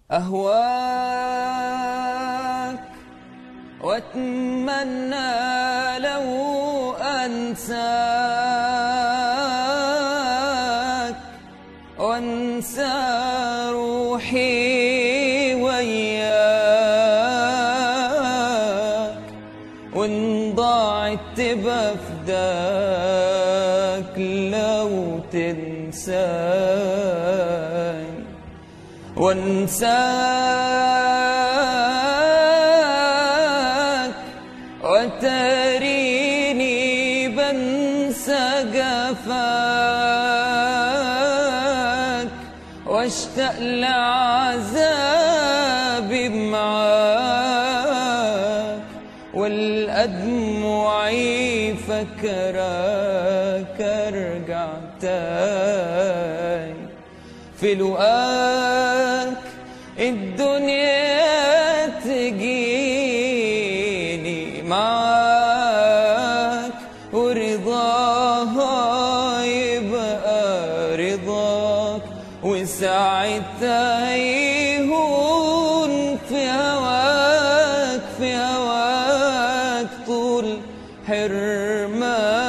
أهواك وأتمنى لو أنساك وأنسى روحي وياك وإن ضاعت تبقى فداك لو تنساي وانساك وتريني بنسى جفاك واشتاق لعذابي معاك والأدمعي فكرك ارجع تاني في لقاك الدنيا تجيني معاك ورضاها يبقى رضاك وساعتها يهون في هواك في هواك طول حرمك